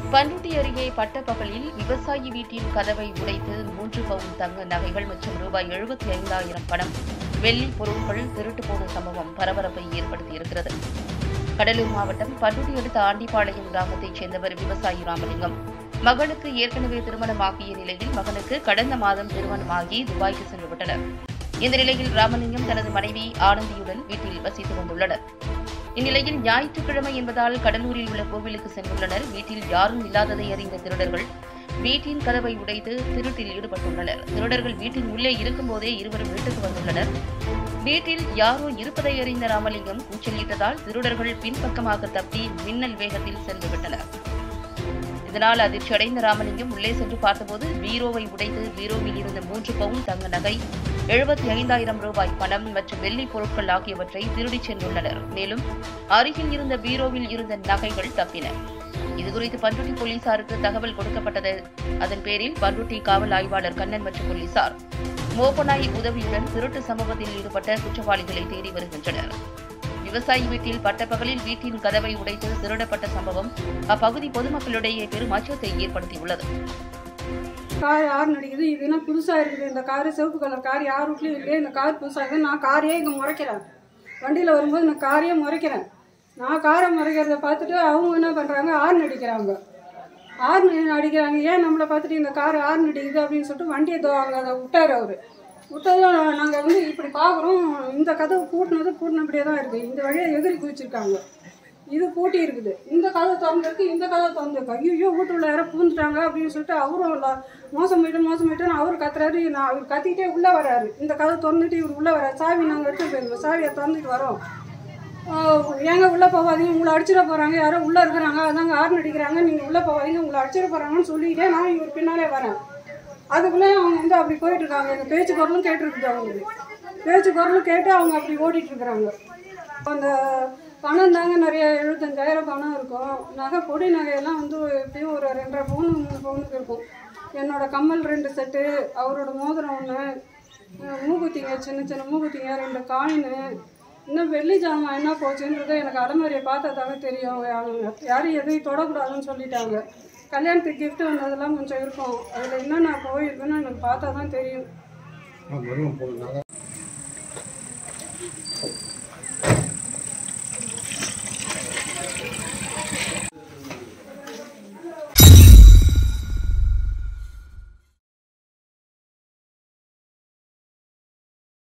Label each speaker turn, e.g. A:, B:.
A: பண்ருட்டி அருகே பட்டப்பகலில் விவசாயி வீட்டின் கதவை உடைத்து மூன்று பவுன் தங்க நகைகள் மற்றும் ரூபாய் எழுபத்தி ஐந்தாயிரம் பணம் வெள்ளி பொருட்கள் திருட்டு போன சம்பவம் பரபரப்பை ஏற்படுத்தியிருக்கிறது கடலூர் மாவட்டம் பண்ருட்டி அடுத்த ஆண்டிப்பாளையம் கிராமத்தைச் சேர்ந்தவர் விவசாயி ராமலிங்கம் மகளுக்கு ஏற்கனவே திருமணமாகிய நிலையில் மகனுக்கு கடந்த மாதம் திருமணமாகி துபாய்க்கு சென்று விட்டனர் இந்த நிலையில் ராமலிங்கம் தனது மனைவி ஆனந்தியுடன் வீட்டில் வசித்து வந்துள்ளனர் இந்நிலையில் ஞாயிற்றுக்கிழமை என்பதால் கடலூரில் உள்ள கோவிலுக்கு சென்றுள்ளனர் வீட்டில் யாரும் இல்லாததை அறிந்த திருடர்கள் வீட்டின் கதவை உடைத்து திருட்டில் ஈடுபட்டுள்ளனர் திருடர்கள் வீட்டின் உள்ளே இருக்கும்போதே இருவரும் வீட்டுக்கு வந்துள்ளனர் வீட்டில் யாரோ இருப்பதை அறிந்த ராமலிங்கம் கூச்சலிட்டதால் திருடர்கள் பின்பக்கமாக தப்பி மின்னல் வேகத்தில் சென்று விட்டனர் இதனால் அதிர்ச்சியடைந்த ராமலிங்கம் உள்ளே சென்று பார்த்தபோது பீரோவை உடைத்து பீரோவில் இருந்த மூன்று பவுன் தங்க நகை எழுபத்தி ஐந்தாயிரம் ரூபாய் பணம் மற்றும் வெள்ளி பொருட்கள் ஆகியவற்றை திருடிச் சென்றுள்ளனர் மேலும் அருகில் இருந்த பீரோவில் இருந்த நகைகள் தப்பின இதுகுறித்து பண்ருட்டி போலீசாருக்கு தகவல் கொடுக்கப்பட்டது அதன் பேரில் பண்ருட்டி காவல் ஆய்வாளர் கண்ணன் மற்றும் போலீசார் மோப்பனாய் உதவியுடன் திருட்டு சம்பவத்தில் ஈடுபட்ட குற்றவாளிகளை தேடி வருகின்றனர் விவசாயி வீட்டில் பட்டப்பகலில் வீட்டின் கதவை உடைத்து திருடப்பட்ட சம்பவம் அப்பகுதி பொதுமக்களிடையே பெரும் அச்சத்தை ஏற்படுத்தியுள்ளது
B: கார் யார் நடிக்குது இது என்ன புதுசாக இருக்குது இந்த காரு சிவப்பு கலர் கார் யார் வீட்லையும் இல்லையே இந்த கார் புதுசாக இருக்குது நான் காரையே இங்கே முறைக்கிறேன் வண்டியில் வரும்போது நான் காரையே முறைக்கிறேன் நான் காரை முறைக்கிறத பார்த்துட்டு அவங்க என்ன பண்ணுறாங்க ஆர்ன் அடிக்கிறாங்க ஆர்ன் அடிக்கிறாங்க ஏன் நம்மளை பார்த்துட்டு இந்த கார் ஆர்ன் அடிக்குது அப்படின்னு சொல்லிட்டு வண்டியை தோ அங்கே அதை விட்டார் அவர் விட்டதும் நாங்கள் வந்து இப்படி பார்க்குறோம் இந்த கதவு பூட்டினது பூட்டினபடியே தான் இருக்குது இந்த வழியாக எதிரி குதிச்சிருக்காங்க இது பூட்டி இருக்குது இந்த கதவு திறந்துருக்கு இந்த கதவு திறந்துருக்கு ஐயோ வீட்டுள்ள யாரோ பூந்துட்டாங்க அப்படின்னு சொல்லிட்டு அவரும் இல்ல, மோசம் போயிட்டு மோசம் போயிட்டுன்னு அவர் கத்துறாரு நான் அவர் கத்திக்கிட்டே உள்ளே வராரு இந்த கதவு திறந்துட்டு இவர் உள்ளே வராரு சாவி நாங்கள் எடுத்து போயிருந்தோம் சாவியை திறந்துட்டு வரோம் ஆஹ் ஏங்க உள்ளே போகாதீங்க உங்களை அடிச்சிட போகிறாங்க யாரோ உள்ளே இருக்கிறாங்க அதாங்க ஆர்ன் அடிக்கிறாங்க நீங்கள் உள்ளே போகாதீங்க உங்களை அடிச்சிட போகிறாங்கன்னு சொல்லிக்கிட்டே நான் இவர் பின்னாலே வரேன் அதுக்குள்ளே அவங்க வந்து அப்படி போயிட்டு இருக்காங்க எங்கள் பேச்சு குரலும் கேட்டுருக்குது அவங்களுக்கு பேச்சு குரலும் கேட்டு அவங்க அப்படி ஓடிட்டு இருக்கிறாங்க அந்த பணம் தாங்க நிறைய எழுபத்தஞ்சாயிரம் பணம் இருக்கும் நகை பொடி நகையெல்லாம் வந்து எப்படியும் ஒரு ரெண்டரை பவுன் மூணு பவுனுக்கு இருக்கும் என்னோட கம்மல் ரெண்டு செட்டு அவரோட மோதிரம் ஒன்று மூக்குத்திங்க சின்ன சின்ன மூக்குத்திங்க ரெண்டு காயின் இன்னும் வெள்ளி ஜாமான் என்ன போச்சுன்றது எனக்கு அலமாரியை பார்த்ததாக தெரியும் அவங்க யாரும் எதையும் தொடக்கூடாதுன்னு சொல்லிட்டாங்க கல்யாணத்துக்கு gift வந்ததெல்லாம் கொஞ்சம் இருக்கும் அதில் என்னென்ன போயிருக்குன்னு எனக்கு பார்த்தா தான் தெரியும்
C: மருமம் போகுதுனால